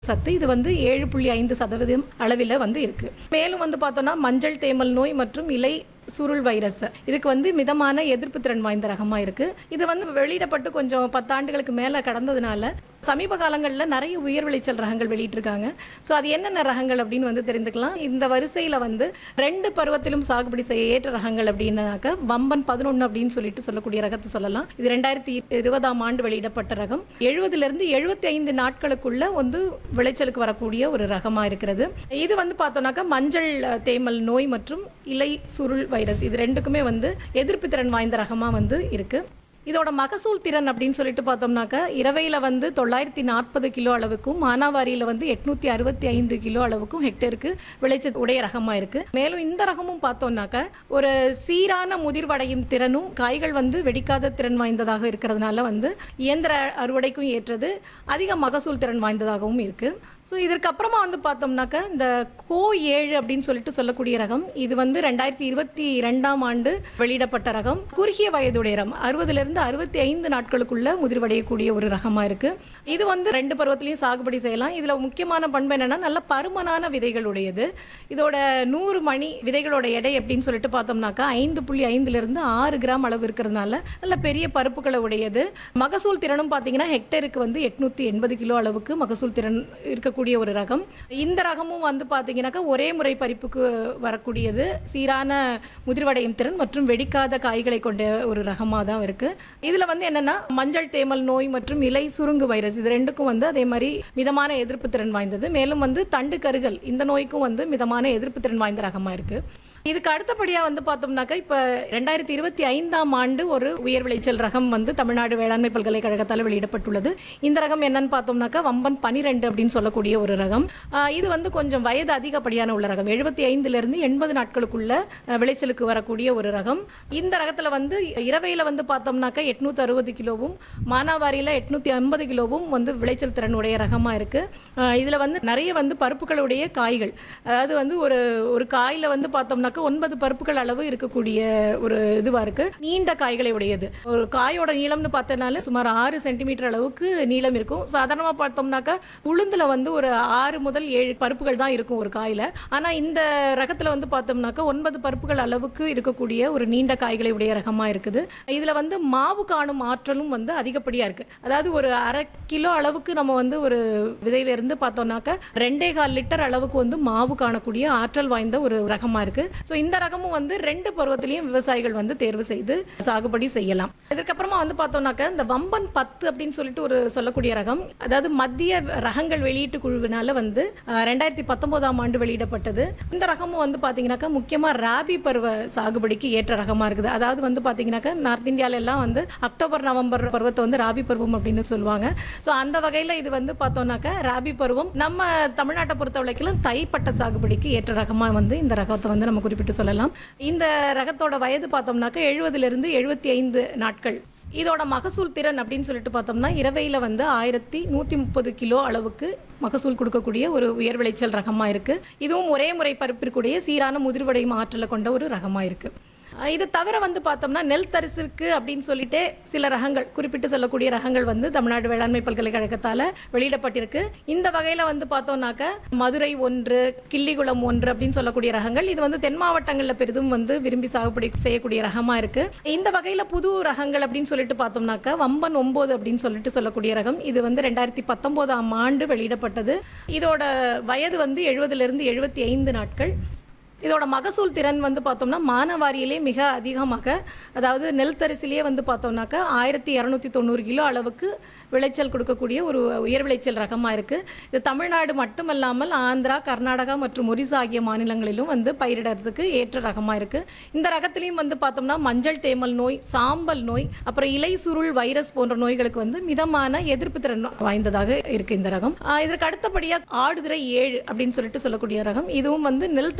சத்து இது வந்து ஏழு புள்ளி ஐந்து சதவீதம் அளவில் வந்து இருக்கு மேலும் வந்து பார்த்தோம்னா மஞ்சள் தேமல் நோய் மற்றும் இலை சுருள் வைரஸ் இதுக்கு வந்து மிதமான எதிர்ப்பு திறன் வாய்ந்த ரகமா இருக்கு இது வந்து வெளியிடப்பட்டு கொஞ்சம் பத்தாண்டுகளுக்கு மேல கடந்ததுனால சமீப காலங்களில் நிறைய உயர் விளைச்சல் ரகங்கள் வெளியிட்டிருக்காங்க ஸோ அது என்னென்ன ரகங்கள் அப்படின்னு வந்து தெரிந்துக்கலாம் இந்த வரிசையில் வந்து ரெண்டு பருவத்திலும் சாகுபடி செய்ய ஏற்ற ரகங்கள் அப்படின்னாக்க வம்பன் பதினொன்று அப்படின்னு சொல்லிட்டு சொல்லக்கூடிய ரகத்தை சொல்லலாம் இது ரெண்டாயிரத்தி இருபதாம் ஆண்டு வெளியிடப்பட்ட ரகம் எழுபதுலேருந்து எழுபத்தி ஐந்து நாட்களுக்குள்ள வந்து விளைச்சலுக்கு வரக்கூடிய ஒரு ரகமாக இருக்கிறது இது வந்து பார்த்தோம்னாக்கா மஞ்சள் அஹ், தேமல் நோய் மற்றும் இலை சுருள் வைரஸ் இது ரெண்டுக்குமே வந்து எதிர்ப்பு திறன் வாய்ந்த ரகமாக வந்து இருக்கு இதோட மகசூல் திறன் அப்படின்னு சொல்லிட்டு பார்த்தோம்னாக்கா இரவையில் வந்து தொள்ளாயிரத்தி நாற்பது கிலோ அளவுக்கும் மானாவாரியில் வந்து எட்நூத்தி அறுபத்தி ஐந்து கிலோ அளவுக்கும் ஹெக்டேருக்கு விளைச்சல் உடைய ரகமாக இருக்கு மேலும் இந்த ரகமும் பார்த்தோம்னாக்கா ஒரு சீரான முதிர்வடையும் திறனும் காய்கள் வந்து வெடிக்காத திறன் வாய்ந்ததாக இருக்கிறதுனால வந்து இயந்திர அறுவடைக்கும் ஏற்றது அதிக மகசூல் திறன் வாய்ந்ததாகவும் இருக்கு ஸோ இதற்கு அப்புறமா வந்து பார்த்தோம்னாக்கா இந்த கோ ஏழு அப்படின்னு சொல்லிட்டு சொல்லக்கூடிய ரகம் இது வந்து ரெண்டாயிரத்தி இருபத்தி ரெண்டாம் ஆண்டு வெளியிடப்பட்ட ரகம் குறுகிய வயதுடைய ரகம் அறுபதுலேருந்து அறுபத்தி ஐந்து நாட்களுக்குள்ள முதிர்வடையக்கூடிய ஒரு ரகமாக இருக்கு இது வந்து ரெண்டு பருவத்திலையும் சாகுபடி செய்யலாம் இதில் முக்கியமான பண்பு என்னன்னா நல்ல பருமனான விதைகள் உடையது இதோட நூறு மணி விதைகளோட எடை அப்படின்னு சொல்லிட்டு பார்த்தோம்னாக்கா ஐந்து புள்ளி ஐந்துலேருந்து ஆறு கிராம் அளவு இருக்கிறதுனால நல்ல பெரிய பருப்புகளை உடையது மகசூல் திறனும் பார்த்தீங்கன்னா ஹெக்டேருக்கு வந்து எட்நூத்தி எண்பது கிலோ அளவுக்கு மகசூல் திறன் இருக்கக்கூடிய ஒரு ரகம் இந்த ரகமும் வந்து பார்த்தீங்கன்னாக்கா ஒரே முறை பறிப்புக்கு வரக்கூடியது சீரான முதிர்வடையும் திறன் மற்றும் வெடிக்காத காய்களை கொண்ட ஒரு ரகமாக தான் இருக்கு இதில் வந்து என்னன்னா மஞ்சள் தேமல் நோய் மற்றும் இலை சுருங்கு வைரஸ் இது ரெண்டுக்கும் வந்து அதே மாதிரி மிதமான எதிர்ப்பு திறன் வாய்ந்தது மேலும் வந்து தண்டு கருகல் இந்த நோய்க்கும் வந்து மிதமான எதிர்ப்பு திறன் வாய்ந்த ரகமாக இருக்கு இதுக்கு அடுத்தபடியாக வந்து பார்த்தோம்னாக்கா இப்போ ரெண்டாயிரத்தி இருபத்தி ஐந்தாம் ஆண்டு ஒரு உயர் விளைச்சல் ரகம் வந்து தமிழ்நாடு வேளாண்மை பல்கலைக்கழகத்தால் வெளியிடப்பட்டுள்ளது இந்த ரகம் என்னன்னு பார்த்தோம்னாக்கா வம்பன் பனிரெண்டு அப்படின்னு சொல்லக்கூடிய ஒரு ரகம் ஆஹ் இது வந்து கொஞ்சம் வயது அதிகப்படியான உள்ள ரகம் எழுபத்தி ஐந்துலேருந்து எண்பது நாட்களுக்குள்ள அஹ், விளைச்சலுக்கு வரக்கூடிய ஒரு ரகம் இந்த ரகத்தில் வந்து இரவையில் வந்து பார்த்தோம்னாக்கா எட்நூற்றி அறுபது கிலோவும் மானாவாரியில் எட்நூற்றி ஐம்பது கிலோவும் வந்து விளைச்சல் திறனுடைய ரகமாக இருக்குது இதில் வந்து நிறைய வந்து பருப்புகளுடைய காய்கள் அதாவது வந்து ஒரு ஒரு காயில் வந்து பார்த்தோம்னாக்கா ஒன்பது பருப்புகள் அளவு இருக்கக்கூடிய ஒரு இதுவாக இருக்கு நீண்ட காய்களை உடையது ஒரு காயோட நீளம்னு பார்த்தனால சுமார் ஆறு சென்டிமீட்டர் அளவுக்கு நீளம் இருக்கும் சாதாரணமாக பார்த்தோம்னாக்கா உளுந்துல வந்து ஒரு ஆறு முதல் ஏழு பருப்புகள் தான் இருக்கும் ஒரு காயில் ஆனால் இந்த ரகத்தில் வந்து பார்த்தோம்னாக்கா ஒன்பது பருப்புகள் அளவுக்கு இருக்கக்கூடிய ஒரு நீண்ட காய்களை உடைய ரகமாக இருக்குது இதில் வந்து மாவு காணும் ஆற்றலும் வந்து அதிகப்படியாக இருக்கு அதாவது ஒரு அரை கிலோ அளவுக்கு நம்ம வந்து ஒரு விதையிலிருந்து பார்த்தோம்னாக்கா ரெண்டே கால் லிட்டர் அளவுக்கு வந்து மாவு காணக்கூடிய ஆற்றல் வாய்ந்த ஒரு ரகமாக இருக்கு ஸோ இந்த ரகமும் வந்து ரெண்டு பருவத்திலையும் விவசாயிகள் வந்து தேர்வு செய்து சாகுபடி செய்யலாம் இதுக்கப்புறமா வந்து பார்த்தோம்னாக்கா இந்த வம்பன் பத்து அப்படின்னு சொல்லிட்டு ஒரு சொல்லக்கூடிய ரகம் அதாவது மத்திய ரகங்கள் வெளியீட்டு குழுவினால வந்து அஹ், ரெண்டாயிரத்தி பத்தொன்பதாம் ஆண்டு வெளியிடப்பட்டது இந்த ரகமும் வந்து பார்த்தீங்கன்னாக்கா முக்கியமாக ராபி பருவ சாகுபடிக்கு ஏற்ற ரகமாக இருக்குது அதாவது வந்து பார்த்தீங்கன்னாக்கா நார்த் இந்தியால எல்லாம் வந்து அக்டோபர் நவம்பர் பருவத்தை வந்து ராபி பருவம் அப்படின்னு சொல்லுவாங்க ஸோ அந்த வகையில் இது வந்து பார்த்தோம்னாக்கா ராபி பருவம் நம்ம தமிழ்நாட்டை பொறுத்த வரைக்கும் தைப்பட்ட சாகுபடிக்கு ஏற்ற ரகமாக வந்து இந்த ரகத்தை வந்து நம்ம குறிப்பிட்டு சொல்லலாம் இந்த ரகத்தோட வயது பார்த்தோம்னாக்கா எழுபதுலேருந்து எழுபத்தி ஐந்து நாட்கள் இதோட மகசூல் திறன் அப்படின்னு சொல்லிட்டு பார்த்தோம்னா இரவையில் வந்து ஆயிரத்தி நூற்றி முப்பது கிலோ அளவுக்கு மகசூல் கொடுக்கக்கூடிய ஒரு உயர் விளைச்சல் ரகமாக இருக்குது இதுவும் ஒரே முறை பருப்பிற்குடைய சீரான முதிர்வடையும் ஆற்றலை கொண்ட ஒரு ரகமாக இருக்குது அஹ் இது தவிர வந்து பார்த்தோம்னா நெல் தரிசிற்கு அப்படின்னு சொல்லிட்டே சில ரகங்கள் குறிப்பிட்டு சொல்லக்கூடிய ரகங்கள் வந்து தமிழ்நாடு வேளாண்மை பல்கலைக்கழகத்தால் வெளியிடப்பட்டிருக்கு இந்த வகையில் வந்து பார்த்தோம்னாக்க மதுரை ஒன்று கிள்ளிகுளம் ஒன்று அப்படின்னு சொல்லக்கூடிய ரகங்கள் இது வந்து தென் மாவட்டங்களில் பெரிதும் வந்து விரும்பி சாகுபடி செய்யக்கூடிய ரகமாக இருக்கு இந்த வகையில் புது ரகங்கள் அப்படின்னு சொல்லிட்டு பார்த்தோம்னாக்க வம்பன் ஒம்பது அப்படின்னு சொல்லிட்டு சொல்லக்கூடிய ரகம் இது வந்து ரெண்டாயிரத்தி பத்தொம்போதாம் ஆண்டு வெளியிடப்பட்டது இதோட வயது வந்து எழுபதுலேருந்து எழுபத்தி ஐந்து நாட்கள் இதோட மகசூல் திறன் வந்து பார்த்தோம்னா மானவாரியிலே மிக அதிகமாக அதாவது நெல் தரிசிலேயே வந்து பார்த்தோம்னாக்கா ஆயிரத்தி இரநூத்தி தொண்ணூறு கிலோ அளவுக்கு விளைச்சல் கொடுக்கக்கூடிய ஒரு உயர் விளைச்சல் ரகமாக இருக்குது இது தமிழ்நாடு மட்டுமல்லாமல் ஆந்திரா கர்நாடகா மற்றும் ஒரிசா ஆகிய மாநிலங்களிலும் வந்து பயிரிடறதுக்கு ஏற்ற ரகமாக இருக்குது இந்த ரகத்திலையும் வந்து பார்த்தோம்னா மஞ்சள் தேமல் நோய் சாம்பல் நோய் அப்புறம் இலை சுருள் வைரஸ் போன்ற நோய்களுக்கு வந்து மிதமான எதிர்ப்பு திறன் வாய்ந்ததாக இருக்குது இந்த ரகம் ஆஹ் இதற்கு அடுத்தபடியாக ஆடுதுறை ஏழு அப்படின்னு சொல்லிட்டு சொல்லக்கூடிய ரகம் இதுவும் வந்து நெல் தரிசு சாகுபடி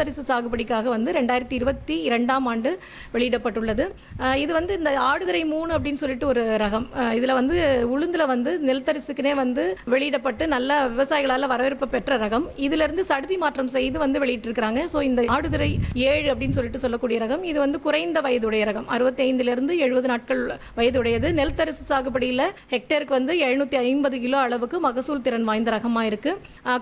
சாகுபடிக்காக வந்து ரெண்டாயிரத்தி இருபத்தி இரண்டாம் ஆண்டு வெளியிடப்பட்டுள்ளது அஹ் இது வந்து இந்த ஆடுதுறை மூணு அப்படின்னு சொல்லிட்டு ஒரு ரகம் அஹ் இதுல வந்து உளுந்துல வந்து நெல் தரிசுக்குனே வந்து வெளியிடப்பட்டு நல்ல விவசாயிகளால் வரவேற்பு பெற்ற ரகம் இதுல இருந்து சடுதி மாற்றம் செய்து வந்து வெளியிட்டிருக்கிறாங்க ஸோ இந்த ஆடுதுறை ஏழு அப்படின்னு சொல்லிட்டு சொல்லக்கூடிய ரகம் இது வந்து குறைந்த வயதுடைய ரகம் அறுபத்தைந்துல இருந்து எழுபது நாட்கள் வயதுடையது நெல் தரிசு சாகுபடியில் ஹெக்டேருக்கு வந்து எழுநூத்தி ஐம்பது கிலோ அளவுக்கு மகசூல் திறன் வாய்ந்த ரகமா இருக்கு அஹ்